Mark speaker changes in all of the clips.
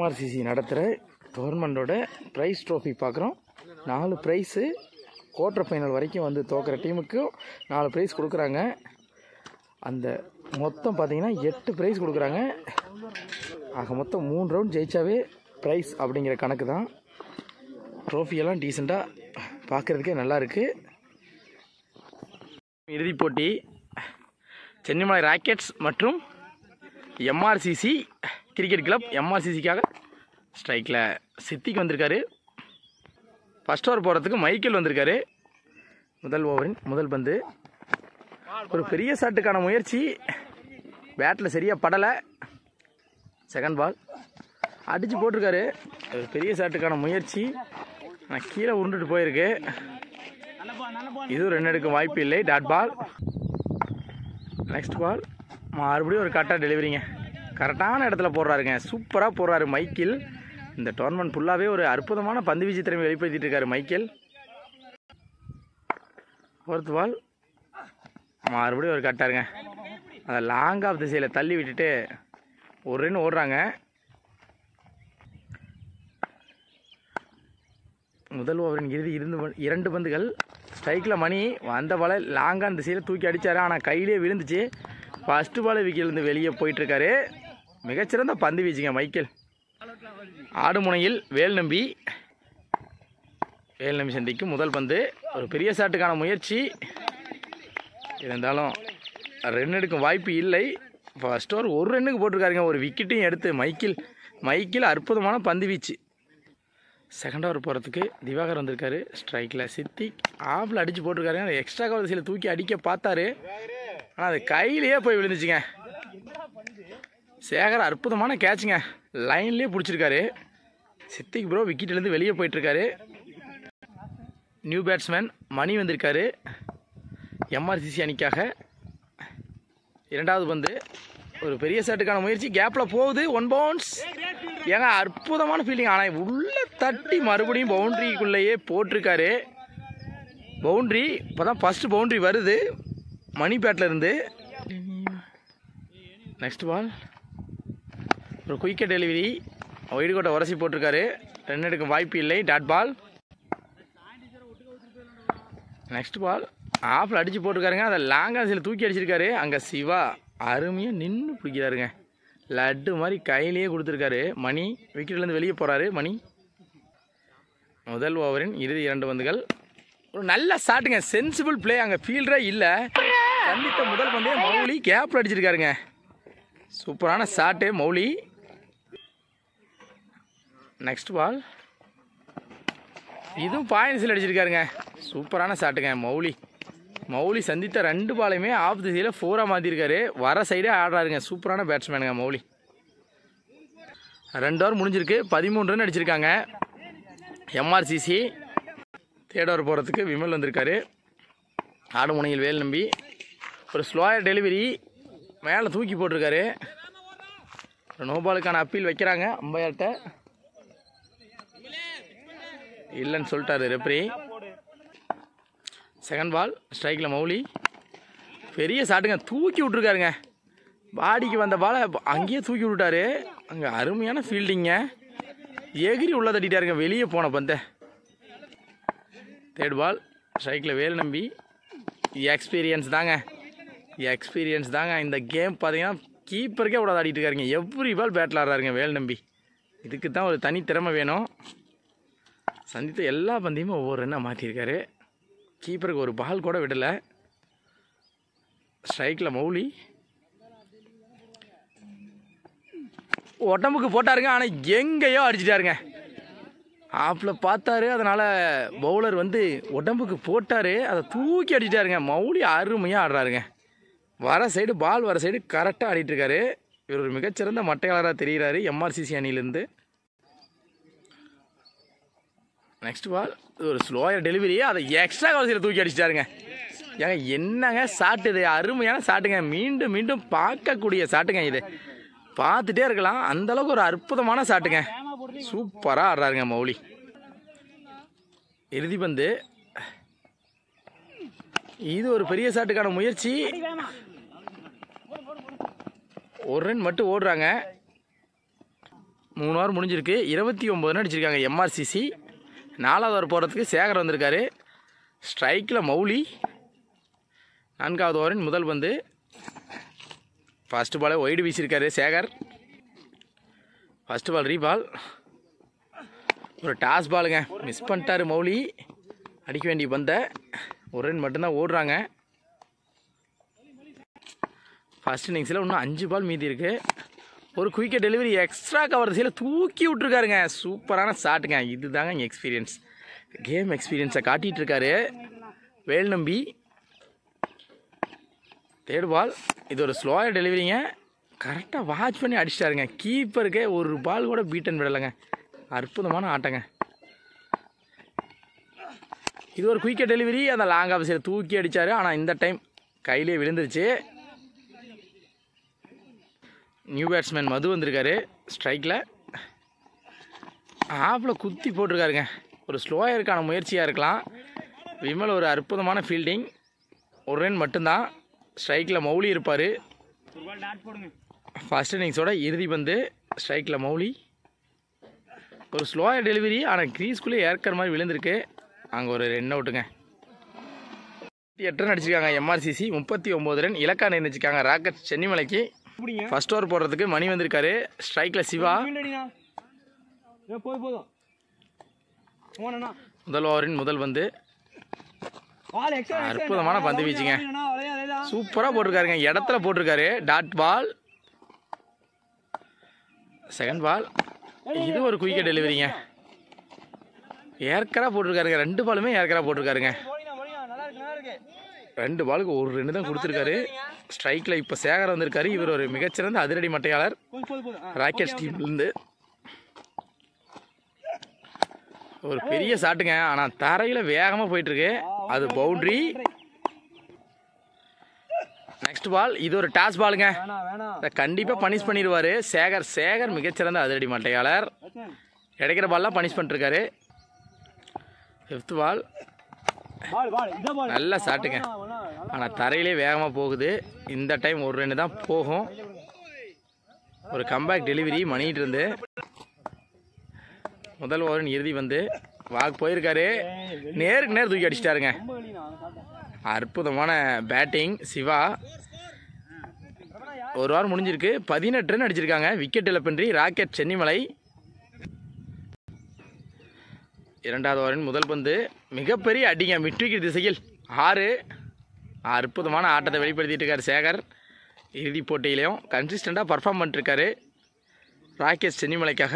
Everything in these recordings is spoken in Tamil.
Speaker 1: எம்ஆர்சிசி நடத்துகிற கவர்மெண்டோட ப்ரைஸ் ட்ரோஃபி பார்க்குறோம் நாலு ப்ரைஸு குவார்ட்டர் ஃபைனல் வரைக்கும் வந்து தோக்குற டீமுக்கும் நாலு ப்ரைஸ் கொடுக்குறாங்க அந்த மொத்தம் பார்த்தீங்கன்னா எட்டு ப்ரைஸ் கொடுக்குறாங்க ஆக மொத்தம் மூணு ரவுண்ட் ஜெயிச்சாவே ப்ரைஸ் அப்படிங்கிற கணக்கு தான் ட்ரோஃபியெல்லாம் டீசெண்டாக பார்க்குறதுக்கே நல்லா இருக்குது இறுதிப் போட்டி சென்னிமலை ராக்கெட்ஸ் மற்றும் எம்ஆர்சிசி கிரிக்கெட் கிளப் எம்ஆர்சிசிக்காக ஸ்ட்ரைக்கில் சித்திக்கு வந்திருக்காரு ஃபஸ்ட் ஓவர் போகிறதுக்கு மைக்கேல் வந்திருக்காரு முதல் ஓவரின் முதல் பந்து ஒரு பெரிய ஷாட்டுக்கான முயற்சி பேட்டில் சரியாக படலை செகண்ட் பால் அடித்து போட்டிருக்காரு ஒரு பெரிய ஷாட்டுக்கான முயற்சி ஆனால் கீழே உருண்டுட்டு போயிருக்கு இதுவும் ரன் எடுக்க வாய்ப்பு இல்லை டாட் பால் நெக்ஸ்ட் பால் மறுபடியும் ஒரு கரெக்டாக டெலிவரிங்க கரெக்டான இடத்துல போடுறாருங்க சூப்பராக போடுறாரு மைக்கேல் இந்த டோர்னமெண்ட் ஃபுல்லாகவே ஒரு அற்புதமான பந்து வீச்சு திறமை வெளிப்படுத்திட்டு இருக்காரு மைக்கேல் ஃபோர்த் பால் மறுபடியும் ஒரு கட்டாருங்க அதை லாங் ஆஃப் திசையில் தள்ளி விட்டுட்டு ஒரு ரன் ஓடுறாங்க முதல் ஓவரின் இறுதி இருந்து ப- இரண்டு பந்துகள் ஸ்ட்ரைக்கில் மணி வந்த பாலை லாங்கான திசையில் தூக்கி அடித்தார் ஆனால் கையிலே விழுந்துச்சு ஃபஸ்ட்டு பால் விக்கிலிருந்து வெளியே போயிட்டுருக்காரு மிகச்சிறந்த பந்து வீச்சுங்க மைக்கேல் ஆடுமுனையில் வேல் நம்பி வேல் நம்பி சந்திக்கும் முதல் பந்து ஒரு பெரிய ஷாட்டுக்கான முயற்சி இருந்தாலும் ரன் எடுக்கும் வாய்ப்பு இல்லை ஃபர்ஸ்ட் ஓவர் ஒரு ரன்னுக்கு போட்டிருக்காருங்க ஒரு விக்கெட்டையும் எடுத்து மைக்கில் மைக்கில் அற்புதமான பந்து வீச்சு செகண்ட் ஓவர் போகிறதுக்கு திவாகர் வந்திருக்காரு ஸ்ட்ரைக்கில் சித்தி ஆஃபில் அடித்து போட்டிருக்காருங்க அந்த எக்ஸ்ட்ரா கவர் திசையில் தூக்கி அடிக்க பார்த்தாரு ஆனால் அது கையிலேயே போய் விழுந்துச்சுங்க சேகர் அற்புதமான கேட்சுங்க லைன்லேயே பிடிச்சிருக்காரு சித்திக் ப்ரோ விக்கெட்லேருந்து வெளியே போயிட்டுருக்காரு நியூ பேட்ஸ்மேன் மணி வந்திருக்காரு எம்ஆர்சிசி அணிக்காக இரண்டாவது பந்து ஒரு பெரிய ஷாட்டுக்கான முயற்சி கேப்பில் போகுது ஒன் பவுன்ஸ் ஏங்க அற்புதமான ஃபீலிங் ஆனால் உள்ள தட்டி மறுபடியும் பவுண்ட்ரிக்குள்ளேயே போட்டிருக்காரு பவுண்ட்ரி இப்போ தான் ஃபஸ்ட்டு பவுண்ட்ரி வருது மணி பேட்டில் இருந்து நெக்ஸ்ட் பால் ஒரு குயிக்க டெலிவரி ஒயிட் கோட்டை உரசி போட்டிருக்காரு ரன் எடுக்க வாய்ப்பு இல்லை டாட் பால் நெக்ஸ்ட் பால் ஆஃபில் அடித்து போட்டிருக்காருங்க அதை லாங்காசில் தூக்கி அடிச்சிருக்காரு அங்கே சிவா அருமையாக நின்று பிடிக்கிறாருங்க லட்டு மாதிரி கையிலேயே கொடுத்துருக்காரு மணி விக்கெட்லேருந்து வெளியே போகிறாரு மணி முதல் ஓவரின் இறுதி இரண்டு பந்துகள் ஒரு நல்ல ஷாட்டுங்க சென்சிபிள் ப்ளே அங்கே ஃபீல்டரே இல்லை சந்தித்த முதல் பந்தே மௌலி கேப்பில் அடிச்சிருக்காருங்க சூப்பரான ஷாட்டு மௌலி நெக்ஸ்ட் பால் இதுவும் பாயின்ஸில் அடிச்சிருக்காருங்க சூப்பரான ஷாட்டுங்க மௌலி மௌலி சந்தித்த ரெண்டு பாலையுமே ஆஃப் திசையில் ஃபோராக மாற்றிருக்காரு வர சைடே ஆடுறாருங்க சூப்பரான பேட்ஸ்மேனுங்க மௌலி ரெண்டு ஓவர் முடிஞ்சிருக்கு பதிமூணு ரன் அடிச்சிருக்காங்க எம்ஆர்சிசி தேர்ட் ஓவர் போகிறதுக்கு விமல் வந்திருக்காரு ஆடுமுனையில் வேல் நம்பி ஒரு ஸ்லோயர் டெலிவரி மேலே தூக்கி போட்டிருக்காரு ஒரு நோ பாலுக்கான அப்பீல் வைக்கிறாங்க அம்பையார்கிட்ட இல்லைன்னு சொல்லிட்டாரு ரெப்ரி செகண்ட் பால் ஸ்ட்ரைக்கில் மௌலி பெரிய ஷாட்டுங்க தூக்கி விட்ருக்காருங்க பாடிக்கு வந்த பாலை அங்கேயே தூக்கி விட்டுட்டாரு அங்கே அருமையான ஃபீல்டிங்க எகிரி உள்ள தட்டிட்டாருங்க வெளியே போன பந்த தேர்ட் பால் ஸ்ட்ரைக்கில் வேல் நம்பி எக்ஸ்பீரியன்ஸ் தாங்க எக்ஸ்பீரியன்ஸ் தாங்க இந்த கேம் பார்த்தீங்கன்னா கீப்பருக்கே விட ஆடிட்டு இருக்காருங்க எவ்ரி பால் பேட்டில் ஆடுறாருங்க வேல் நம்பி இதுக்கு தான் ஒரு தனி திறமை வேணும் சந்தித்த எல்லா பந்தையுமே ஒவ்வொரு ரன்னாக மாற்றிருக்காரு கீப்பருக்கு ஒரு பால் கூட விடலை ஸ்ட்ரைக்கில் மௌலி உடம்புக்கு போட்டாருங்க ஆனால் எங்கேயோ அடிச்சிட்டாருங்க ஆப்பில் பார்த்தாரு அதனால் பவுலர் வந்து உடம்புக்கு போட்டார் அதை தூக்கி அடிச்சிட்டாருங்க மௌலி அருமையாக ஆடுறாருங்க வர சைடு பால் வர சைடு கரெக்டாக ஆடிட்டு இருக்காரு இவர் ஒரு மிகச்சிறந்த மட்டையாளராக தெரிகிறாரு எம்ஆர்சிசி அணியிலேருந்து நெக்ஸ்ட் பால் ஒரு ஸ்லோயர் டெலிவரி அதை எக்ஸ்ட்ரா கவர்சியில் தூக்கி அடிச்சிட்டாருங்க ஏங்க என்னங்க சாட்டு இது அருமையான சாட்டுங்க மீண்டும் மீண்டும் பார்க்கக்கூடிய சாட்டுங்க இது பார்த்துட்டே இருக்கலாம் அந்த அளவுக்கு ஒரு அற்புதமான சாட்டுங்க சூப்பராக ஆடுறாருங்க மௌலி இறுதி பந்து இது ஒரு பெரிய சாட்டுக்கான முயற்சி ஒரு ரன் மட்டும் ஓடுறாங்க மூணு ஓவர் முடிஞ்சிருக்கு இருபத்தி ஒம்பது ரன் அடிச்சிருக்காங்க எம்ஆர்சிசி நாலாவது ஓவர் போகிறதுக்கு சேகர் வந்திருக்காரு ஸ்ட்ரைக்கில் மௌலி நான்காவது ஓவரின் முதல் பந்து ஃபஸ்ட்டு பாலே ஒய்டு வீசியிருக்காரு சேகர் ஃபஸ்ட்டு பால் ரீபால் ஒரு டாஸ் பாலுங்க மிஸ் பண்ணிட்டாரு மௌலி அடிக்க வேண்டிய பந்தை ஒரு ரன் மட்டும்தான் ஓடுறாங்க ஃபர்ஸ்ட் இன்னிங்ஸில் இன்னும் அஞ்சு பால் மீதி இருக்குது ஒரு குயிக்க டெலிவரி எக்ஸ்ட்ரா கவர் திசையில் தூக்கி விட்ருக்காருங்க சூப்பரான ஷாட்டுங்க இதுதாங்க இங்கே எக்ஸ்பீரியன்ஸ் கேம் எக்ஸ்பீரியன்ஸை காட்டிகிட்டு இருக்காரு வேல் நம்பி தேர்ட் பால் இது ஒரு ஸ்லோயர் டெலிவரிங்க கரெக்டாக வாட்ச் பண்ணி அடிச்சிட்டாருங்க கீப்பருக்கு ஒரு பால் கூட பீட்டன் விடலைங்க அற்புதமான ஆட்டங்க இது ஒரு குயிக்க டெலிவரி அந்த லாங் ஆஃப் சைடு தூக்கி அடித்தார் ஆனால் இந்த டைம் கையிலே விழுந்துருச்சு நியூ பேட்ஸ்மேன் மது வந்திருக்காரு ஸ்ட்ரைக்கில் ஆப்பில் குத்தி போட்டிருக்காருங்க ஒரு ஸ்லோயருக்கான முயற்சியாக இருக்கலாம் விமல் ஒரு அற்புதமான ஃபீல்டிங் ஒரு ரன் மட்டும்தான் ஸ்ட்ரைக்கில் மௌலி இருப்பார் ஃபஸ்ட் இன்னிங்ஸோட இறுதி பந்து ஸ்ட்ரைக்கில் மௌலி ஒரு ஸ்லோயர் டெலிவரி ஆனால் க்ரீஸ்குள்ளே ஏற்கிற மாதிரி விழுந்திருக்கு அங்கே ஒரு ரன் அவுட்டுங்க எட்டு ரன் அடிச்சிருக்காங்க எம்ஆர்சிசி முப்பத்தி ஒம்பது ரன் இலக்கா நிர்ணயிச்சிருக்காங்க ராக்கெட் சென்னிமலைக்கு
Speaker 2: பிடிங்க
Speaker 1: ஃபர்ஸ்ட் ஓவர் போடுறதுக்கு மணி வந்திருக்காரு ஸ்ட்ரைக்கில் சிவா
Speaker 2: ஃபீல்டடிண்ணா ஏ போதும் போதும் போனண்ணா
Speaker 1: முதல் ஓவரின் முதல் பந்து
Speaker 2: பால் எக்ஸ்ட்ரா
Speaker 1: அற்புதமான பந்து வீச்சுங்க.
Speaker 2: வளையா வளையா
Speaker 1: சூப்பராக போட்டிருக்காருங்க இடத்துல போட்டிருக்காரு டாட் பால் செகண்ட் பால் இது ஒரு குயிக்க டெலிவரிங்க ஏற்கரா போட்டிருக்காருங்க ரெண்டு பாலுமே ஏற்கரா போட்டிருக்காருங்க
Speaker 2: போலினா போலினா நல்லா இருக்கு நல்லா இருக்கு
Speaker 1: ரெண்டு பாலுக்கு ஒரு ரெண்டு தான் கொடுத்துருக்காரு ஸ்ட்ரைக்கில் இப்போ சேகர் வந்திருக்காரு இவர் ஒரு மிகச்சிறந்த அதிரடி மட்டையாளர்
Speaker 2: போதும் போதும் போதும் ஆ,
Speaker 1: ராக்கெட் டீம்லேருந்து ஒரு பெரிய ஷாட்டுங்க ஆனால் தரையில் வேகமாக போயிட்டுருக்கு அது பவுண்ட்ரி நெக்ஸ்ட் பால் இது ஒரு டாஸ் பாலுங்க
Speaker 2: வேணாம் வேணாம்
Speaker 1: இதை கண்டிப்பாக பனிஷ் பண்ணிடுவார் சேகர் சேகர் மிகச்சிறந்த அதிரடி மட்டையாளர்
Speaker 2: வச்சேன்.
Speaker 1: கிடைக்கிற பால்லாம் பனிஷ் பண்ணிருக்காரு ஃபிஃப்த் பால்
Speaker 2: பால் பால் இதான் பால்
Speaker 1: நல்ல ஷாட்டுங்க
Speaker 2: வேணாம், வேணாம், நல்லா
Speaker 1: ஆனால் தரையிலே வேகமாக போகுது இந்த டைம் ஒரு ரெண்டு தான் போகும் ஒரு கம்பேக் டெலிவரி மணிட்டு இருந்து முதல் ஓவரின் இறுதி வந்து வாக் போயிருக்காரு நேருக்கு நேர் தூக்கி அடிச்சிட்டாருங்க
Speaker 2: ரொம்ப வெளியினா சாப்பிட்டேன்
Speaker 1: அற்புதமான பேட்டிங் சிவா ஒரு வாரம் முடிஞ்சிருக்கு பதினெட்டு ரன் அடிச்சிருக்காங்க விக்கெட் இழப்பின்றி ராக்கெட் சென்னிமலை இரண்டாவது ஓவரின் முதல் பந்து மிகப்பெரிய அடிங்க மிட்விக்கெட் திசையில் ஆறு அற்புதமான ஆட்டத்தை வெளிப்படுத்திட்டு இருக்காரு சேகர் இறுதிப் போட்டியிலையும் கன்சிஸ்டண்ட்டாக பர்ஃபார்ம் பண்ணிட்டுருக்காரு ராக்கெட் சென்னிமலைக்காக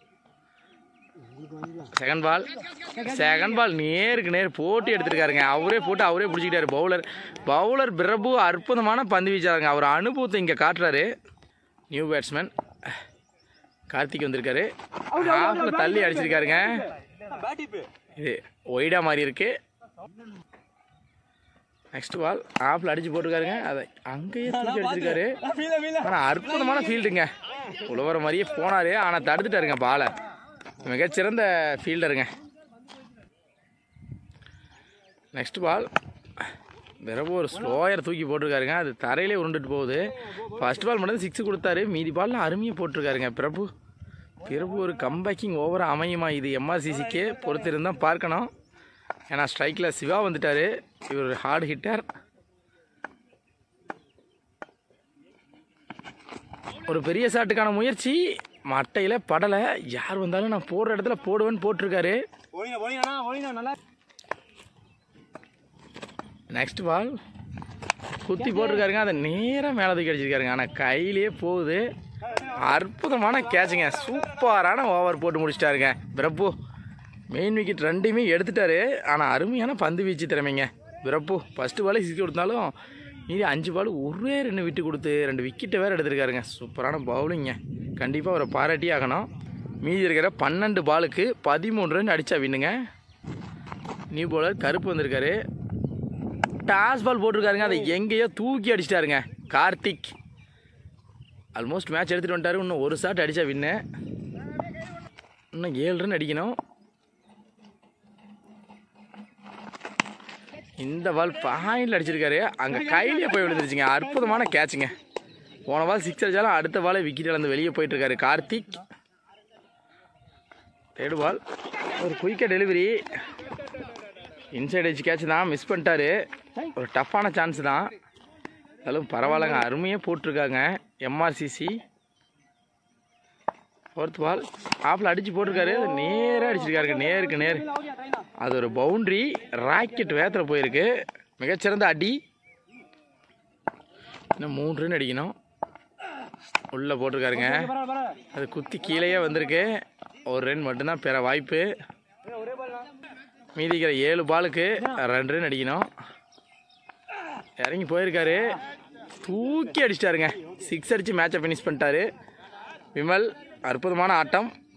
Speaker 1: செகண்ட் பால் செகண்ட் பால் நேருக்கு நேர் போட்டு எடுத்திருக்காருங்க அவரே போட்டு அவரே பிடிச்சிக்கிட்டாரு பவுலர் பவுலர் பிரபு அற்புதமான பந்து வீச்சாருங்க அவர் அனுபவத்தை இங்கே காட்டுறாரு நியூ பேட்ஸ்மேன் கார்த்திக் வந்திருக்காரு ஹாஃபில் தள்ளி அடிச்சிருக்காருங்க
Speaker 2: பேட் இப்போ
Speaker 1: இது ஒய்டா மாதிரி இருக்கு நெக்ஸ்ட் பால் ஆஃபில் அடிச்சு போட்டிருக்காருங்க அதை அங்கேயே தூக்கி அடிச்சிருக்காரு
Speaker 2: ஃபீல ஃபீல
Speaker 1: ஆனால் அற்புதமான ஃபீல்டுங்க உழவர மாதிரியே போனார் ஆனால் தடுத்துட்டாருங்க பாலை மிகச்சிறந்த ஃபீல்டருங்க நெக்ஸ்ட் பால் வெறும் ஒரு ஸ்லோயர் தூக்கி போட்டிருக்காருங்க அது தரையிலே உருண்டுட்டு போகுது ஃபர்ஸ்ட் பால் மட்டும் சிக்ஸ் கொடுத்தாரு மீதி பால்லாம் அருமையாக போட்டிருக்காருங்க பிரபு பிரபு ஒரு கம்பேக்கிங் ஓவராக அமையுமா இது எம்ஆர்சிசிக்கு பொறுத்திருந்தால் பார்க்கணும் ஏன்னா ஸ்ட்ரைக்கில் சிவா வந்துட்டார் இவர் ஒரு ஹார்ட் ஹிட்டர் ஒரு பெரிய ஷாட்டுக்கான முயற்சி மட்டையில் படலை யார் வந்தாலும் நான் போடுற இடத்துல போடுவேன்னு போட்டிருக்காரு
Speaker 2: போலினா போலினா போலினா நல்லா
Speaker 1: நெக்ஸ்ட் பால் குத்தி போட்டிருக்காருங்க அதை நேராக மேலே தூக்கி அடிச்சிருக்காருங்க ஆனால் கையிலேயே போகுது அற்புதமான கேட்சுங்க சூப்பரான ஓவர் போட்டு முடிச்சிட்டாருங்க பிரபு மெயின் விக்கெட் ரெண்டையுமே எடுத்துட்டாரு ஆனால் அருமையான பந்து வீச்சு திறமைங்க பிரபு ஃபஸ்ட்டு பாலே சிக்கி கொடுத்தாலும் மீதி அஞ்சு பால் ஒரே ரெண்டு விட்டு கொடுத்து ரெண்டு விக்கெட்டை வேறு எடுத்திருக்காருங்க சூப்பரான பவுலிங்க கண்டிப்பாக அவரை பாராட்டி ஆகணும் மீதி இருக்கிற பன்னெண்டு பாலுக்கு பதிமூணு ரன் அடித்தா வின்னுங்க நியூ பவுலர் கருப்பு வந்திருக்காரு டாஸ் பால் போட்டிருக்காருங்க அதை எங்கேயோ தூக்கி அடிச்சிட்டாருங்க கார்த்திக் ஆல்மோஸ்ட் மேட்ச் எடுத்துகிட்டு வந்துட்டாரு இன்னும் ஒரு ஷாட் அடித்தா வின்னு இன்னும் ஏழு ரன் அடிக்கணும் இந்த பால் பாயிண்டில் அடிச்சிருக்காரு அங்கே கையிலேயே போய் விழுந்துருச்சுங்க அற்புதமான கேட்சுங்க போன பால் சிக்ஸ் அடிச்சாலும் அடுத்த பால் விக்கெட் இழந்து வெளியே போயிட்டுருக்காரு கார்த்திக் தேர்டு பால் ஒரு குயிக்காக டெலிவரி இன்சைட் எஜ் கேட்ச் தான் மிஸ் பண்ணிட்டாரு ஒரு டஃப்பான சான்ஸ் தான் அதுவும் பரவாயில்லைங்க அருமையாக போட்டிருக்காங்க எம்ஆர்சிசி ஃபோர்த் பால் ஆப்பில் அடித்து போட்டிருக்காரு அது நேராக அடிச்சிருக்காருங்க நேருக்கு நேர்
Speaker 2: ஓகே ட்ரைனா
Speaker 1: அது ஒரு பவுண்ட்ரி ராக்கெட் வேத்தில் போயிருக்கு மிகச்சிறந்த அடி இன்னும் மூணு run அடிக்கணும் உள்ளே போட்டிருக்காருங்க
Speaker 2: பரவாயில்ல பரவாயில்ல
Speaker 1: அது குத்தி கீழேயே வந்திருக்கு ஒரு ரன் மட்டும்தான் பெற வாய்ப்பு
Speaker 2: ஏய், ஒரே பால்
Speaker 1: மீதி இருக்கிற ஏழு பாலுக்கு ரெண்டு ரன் அடிக்கணும் இறங்கி போயிருக்காரு தூக்கி அடிச்சிட்டாருங்க சிக்ஸ் அடித்து மேட்சை ஃபினிஷ் பண்ணிட்டாரு விமல் அற்புதமான ஆட்டம்